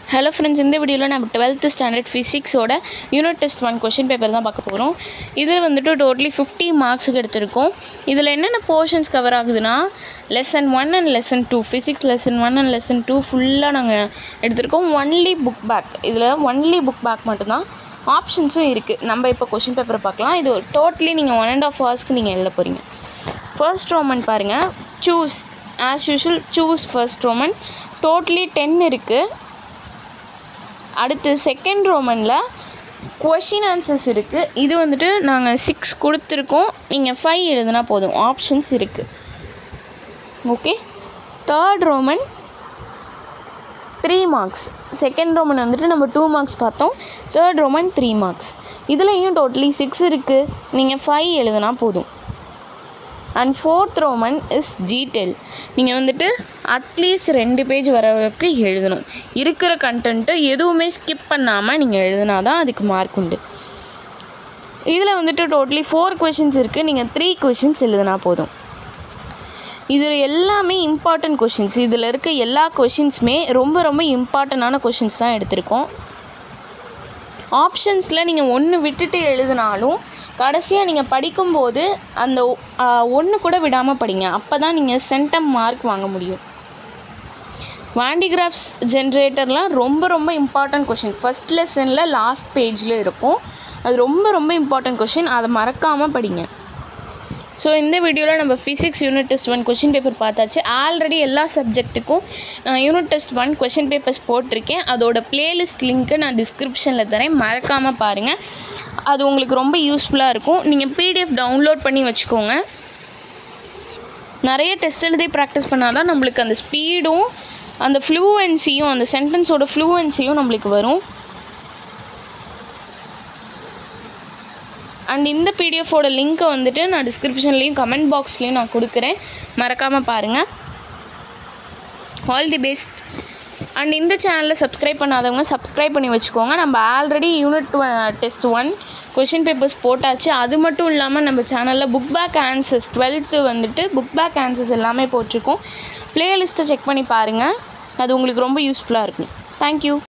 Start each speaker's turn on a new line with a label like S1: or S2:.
S1: hello friends இந்த வீடியோவில் நம்ம டுவெல்த்து ஸ்டாண்டர்ட் ஃபிசிக்ஸோட unit test one question paper தான் பார்க்க போகிறோம் இது வந்துட்டு டோட்டலி ஃபிஃப்டி மார்க்ஸுக்கு எடுத்திருக்கோம் இதில் என்னென்ன போர்ஷன்ஸ் கவர் ஆகுதுன்னா lesson one and lesson two physics lesson one and lesson two ஃபுல்லாக நாங்கள் எடுத்திருக்கோம் ஒன்லி புக் பேக் இதில் ஒன்லி புக் பேக் மட்டும்தான் ஆப்ஷன்ஸும் இருக்குது நம்ம இப்போ கொஷின் பேப்பரை பார்க்கலாம் இது டோட்டலி நீங்கள் ஒன் அண்ட் ஆஃப் ஹவர்ஸ்க்கு நீங்கள் எழுத போகிறீங்க ஃபர்ஸ்ட் ரோமன் பாருங்கள் choose as usual choose first Roman totally ten இருக்குது அடுத்து செகண்ட் ரோமனில் கொஷின் ஆன்சர்ஸ் இருக்குது இது வந்துட்டு நாங்கள் சிக்ஸ் கொடுத்துருக்கோம் நீங்கள் ஃபைவ் எழுதுனா போதும் ஆப்ஷன்ஸ் இருக்குது okay third Roman three marks second Roman வந்துட்டு நம்ம டூ மார்க்ஸ் பார்த்தோம் தேர்ட் ரோமன் த்ரீ மார்க்ஸ் இதுலேயும் டோட்டலி சிக்ஸ் இருக்குது நீங்கள் ஃபைவ் எழுதுனா போதும் அண்ட் ஃபோர்த் ரோமன் இஸ் ஜிடெல் நீங்கள் வந்துட்டு அட்லீஸ்ட் ரெண்டு பேஜ் வர அளவுக்கு எழுதணும் இருக்கிற கண்டென்ட்டு எதுவுமே ஸ்கிப் பண்ணாமல் நீங்கள் எழுதினா தான் அதுக்கு மார்க் உண்டு இதில் வந்துட்டு டோட்டலி ஃபோர் கொஷின்ஸ் இருக்குது நீங்கள் த்ரீ கொஷின்ஸ் எழுதினா போதும் இது எல்லாமே இம்பார்ட்டன்ட் கொஷின்ஸ் இதில் இருக்க எல்லா கொஷின்ஸுமே ரொம்ப ரொம்ப இம்பார்ட்டண்டான கொஷின்ஸ் தான் எடுத்திருக்கோம் ஆப்ஷன்ஸில் நீங்கள் ஒன்று விட்டுட்டு எழுதினாலும் கடைசியாக நீங்கள் படிக்கும்போது அந்த ஒன்று கூட விடாமல் படிங்க அப்போ தான் நீங்கள் சென்டம் மார்க் வாங்க முடியும் வாண்டிகிராஃப்ஸ் ஜென்ரேட்டர்லாம் ரொம்ப ரொம்ப இம்பார்ட்டன்ட் கொஷின் ஃபஸ்ட் லெசனில் லாஸ்ட் பேஜில் இருக்கும் அது ரொம்ப ரொம்ப இம்பார்ட்டன்ட் கொஷின் அதை மறக்காமல் படிங்க ஸோ இந்த வீடியோவில் நம்ம physics unit test one question paper பார்த்தாச்சு ஆல்ரெடி எல்லா சப்ஜெக்ட்டுக்கும் நான் unit test one question papers போட்டிருக்கேன் அதோட பிளேலிஸ்ட் லிங்க்கு நான் டிஸ்கிரிப்ஷனில் தரேன் மறக்காமல் பாருங்கள் அது உங்களுக்கு ரொம்ப யூஸ்ஃபுல்லாக இருக்கும் நீங்கள் பிடிஎஃப் டவுன்லோட் பண்ணி வச்சுக்கோங்க நிறைய டெஸ்ட் எழுதி ப்ராக்டிஸ் பண்ணால் தான் நம்மளுக்கு அந்த ஸ்பீடும் அந்த ஃப்ளூவன்சியும் அந்த சென்டென்ஸோட ஃப்ளூவன்சியும் நம்மளுக்கு வரும் அண்ட் இந்த பிடிஎஃபோட லிங்க்கை வந்துட்டு நான் டிஸ்கிரிப்ஷன்லேயும் கமெண்ட் பாக்ஸ்லேயும் நான் கொடுக்குறேன் மறக்காமல் பாருங்கள் ஆல் தி பெஸ்ட் அண்ட் இந்த சேனலில் சப்ஸ்கிரைப் பண்ணாதவங்க சப்ஸ்கிரைப் பண்ணி வச்சுக்கோங்க நம்ம already unit test one question papers போட்டாச்சு அது மட்டும் இல்லாமல் நம்ம சேனலில் புக் பேக் ஆன்சர்ஸ் டுவெல்த்து வந்துட்டு புக் பேக் ஆன்சர்ஸ் எல்லாமே போட்டிருக்கோம் ப்ளேலிஸ்ட்டை செக் பண்ணி பாருங்கள் அது உங்களுக்கு ரொம்ப யூஸ்ஃபுல்லாக இருக்கும் தேங்க்யூ